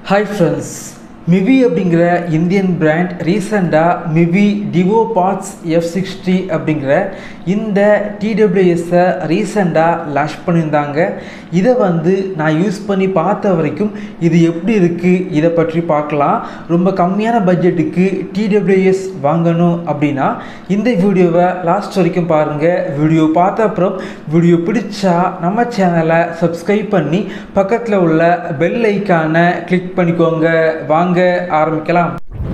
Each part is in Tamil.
ஹாய் ஃப்ரெண்ட்ஸ் மிவி அப்படிங்கிற இந்தியன் பிராண்ட் ரீசெண்டாக Mivi Duo Pods F sixty அப்படிங்கிற இந்த டிடபிள்யூஎஸை ரீசெண்டாக லான்ச் பண்ணியிருந்தாங்க இதை வந்து நான் யூஸ் பண்ணி பார்த்த வரைக்கும் இது எப்படி இருக்குது இதை பற்றி பார்க்கலாம் ரொம்ப கம்மியான பட்ஜெட்டுக்கு டிடபிள்யூஎஸ் வாங்கணும் அப்படின்னா இந்த வீடியோவை லாஸ்ட் வரைக்கும் பாருங்கள் வீடியோ பார்த்த அப்புறம் வீடியோ பிடிச்சா நம்ம சேனலை சப்ஸ்கிரைப் பண்ணி பக்கத்தில் உள்ள பெல் ஐக்கானை கிளிக் பண்ணிக்கோங்க வாங்க ஆரம்பிக்கலாம்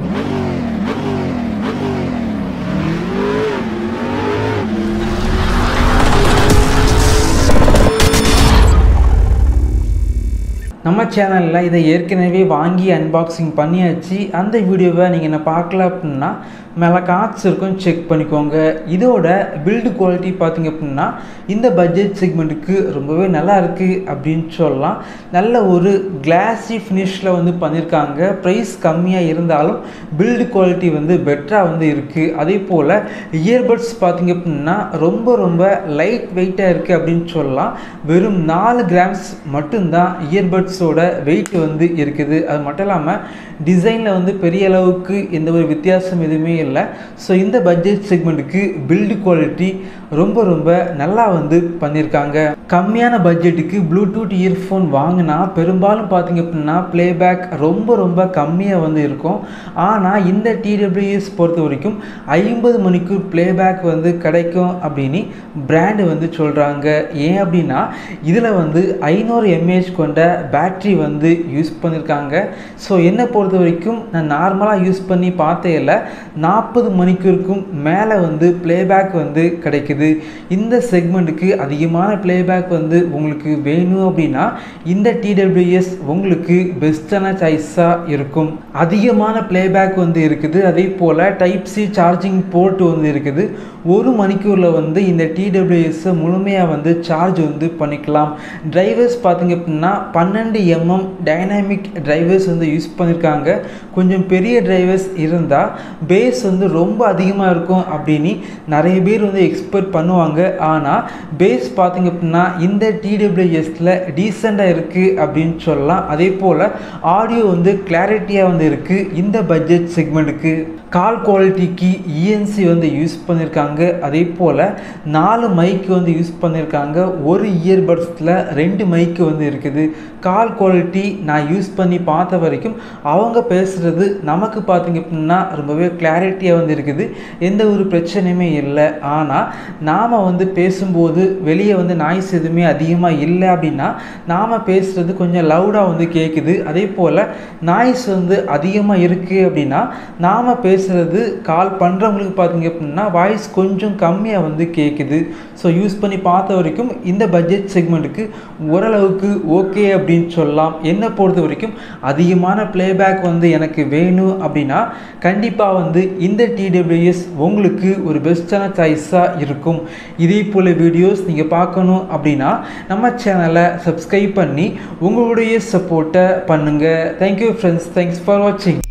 நம்ம சேனலில் இதை ஏற்கனவே வாங்கி அன்பாக்சிங் பண்ணியாச்சு அந்த வீடியோவை நீங்கள் என்ன பார்க்கல அப்படின்னா மேலே காட்ஸ் இருக்கும் செக் பண்ணிக்கோங்க இதோட பில்டு குவாலிட்டி பார்த்தீங்க அப்படின்னா இந்த பட்ஜெட் செக்மெண்ட்டுக்கு ரொம்பவே நல்லா இருக்குது அப்படின்னு சொல்லலாம் நல்ல ஒரு கிளாஸி ஃபினிஷில் வந்து பண்ணியிருக்காங்க ப்ரைஸ் கம்மியாக இருந்தாலும் பில்டு குவாலிட்டி வந்து பெட்டராக வந்து இருக்குது அதே போல் இயர்பட்ஸ் பார்த்தீங்க அப்படின்னா ரொம்ப ரொம்ப லைட் வெயிட்டாக இருக்குது அப்படின்னு சொல்லலாம் வெறும் நாலு கிராம்ஸ் மட்டும்தான் இயர்பட்ஸோட வெயிட் வந்து இருக்குது அது மட்டும் இல்லாமல் டிசைனில் வந்து பெரிய அளவுக்கு எந்த ஒரு வித்தியாசம் எதுவுமே இல்லை ஸோ இந்த பட்ஜெட் செக்மெண்ட்டுக்கு பில்டு குவாலிட்டி ரொம்ப ரொம்ப நல்லா வந்து பண்ணியிருக்காங்க கம்மியான பட்ஜெட்டுக்கு ப்ளூடூத் இயர்ஃபோன் வாங்கினா பெரும்பாலும் பார்த்தீங்க அப்படின்னா ப்ளேபேக் ரொம்ப ரொம்ப கம்மியாக வந்து இருக்கும் ஆனால் இந்த டிடபிள்யூஎஸ் பொறுத்த வரைக்கும் ஐம்பது மணிக்கு ப்ளேபேக் வந்து கிடைக்கும் அப்படின்னு பிராண்டு வந்து சொல்கிறாங்க ஏன் அப்படின்னா இதில் வந்து ஐநூறு எம்ஏஹெச் கொண்ட பேட்ரி வந்து யூஸ் பண்ணியிருக்காங்க ஸோ என்னை பொறுத்த வரைக்கும் நான் நார்மலாக யூஸ் பண்ணி பார்த்ததில்ல நாற்பது மணிக்கூருக்கும் மேலே வந்து ப்ளேபேக் வந்து கிடைக்குது இந்த செக்மெண்ட்டுக்கு அதிகமான ப்ளேபேக் வந்து உங்களுக்கு வேணும் அப்படின்னா இந்த டிடபிள்யூஎஸ் உங்களுக்கு பெஸ்ட்டான சாய்ஸாக இருக்கும் அதிகமான ப்ளேபேக் வந்து இருக்குது அதே போல் டைப் சி சார்ஜிங் போர்ட் வந்து இருக்குது ஒரு மணிக்கூரில் வந்து இந்த டிடபிள்யூஎஸ்ஸை முழுமையாக வந்து சார்ஜ் வந்து பண்ணிக்கலாம் டிரைவர்ஸ் பார்த்தீங்க அப்படின்னா பன்னெண்டு எம்எம் டைனாமிக் டிரைவர்ஸ் வந்து யூஸ் பண்ணியிருக்காங்க கொஞ்சம் பெரிய டிரைவர்ஸ் இருந்தால் பேஸ் வந்து ரொம்ப அதிகமாக இருக்கும் அப்படின்னு நிறைய பேர் வந்து எக்ஸ்பெக்ட் பண்ணுவாங்க ஆனால் பேஸ் பார்த்தீங்க அப்படின்னா இந்த டிடபிள்யூஎஸில் டீசெண்டாக இருக்குது அப்படின்னு சொல்லலாம் அதே போல் ஆடியோ வந்து கிளாரிட்டியாக வந்து இருக்குது இந்த பட்ஜெட் செக்மெண்ட்டுக்கு கால் குவாலிட்டிக்கு இஎன்சி வந்து யூஸ் பண்ணியிருக்காங்க அதே போல் நாலு மைக்கு வந்து யூஸ் பண்ணியிருக்காங்க ஒரு இயர்பட்ஸில் ரெண்டு மைக்கு வந்து இருக்குது கால் குவாலிட்டி நான் யூஸ் பண்ணி பார்த்த வரைக்கும் அவங்க பேசுகிறது நமக்கு பார்த்திங்க அப்படின்னா ரொம்பவே கிளாரிட்டியாக வந்து இருக்குது எந்த ஒரு பிரச்சனையுமே இல்லை ஆனால் நாம் வந்து பேசும்போது வெளியே வந்து நாய்ஸ் எதுவுமே அதிகமாக இல்லை அப்படின்னா நாம் பேசுகிறது கொஞ்சம் லவுடாக வந்து கேட்குது அதே போல் நாய்ஸ் வந்து அதிகமாக இருக்குது அப்படின்னா நாம் பேசுகிறது கால் பண்ணுறவங்களுக்கு பார்த்தீங்க அப்படின்னா வாய்ஸ் கொஞ்சம் கம்மியாக வந்து கேட்குது ஸோ யூஸ் பண்ணி பார்த்த வரைக்கும் இந்த பட்ஜெட் செக்மெண்ட்டுக்கு ஓரளவுக்கு ஓகே அப்படின்னு சொல்லலாம் என்னை பொறுத்த வரைக்கும் அதிகமான ப்ளேபேக் வந்து எனக்கு வேணும் அப்படின்னா கண்டிப்பாக வந்து இந்த டிடபிள்யூஎஸ் உங்களுக்கு ஒரு பெஸ்ட்டான சாய்ஸாக இருக்கும் இதே போல் வீடியோஸ் நீங்கள் பார்க்கணும் அப்படின்னா நம்ம சேனலை சப்ஸ்கிரைப் பண்ணி உங்களுடைய சப்போர்ட்டை பண்ணுங்கள் தேங்க்யூ ஃப்ரெண்ட்ஸ் தேங்க்ஸ் ஃபார் வாட்சிங்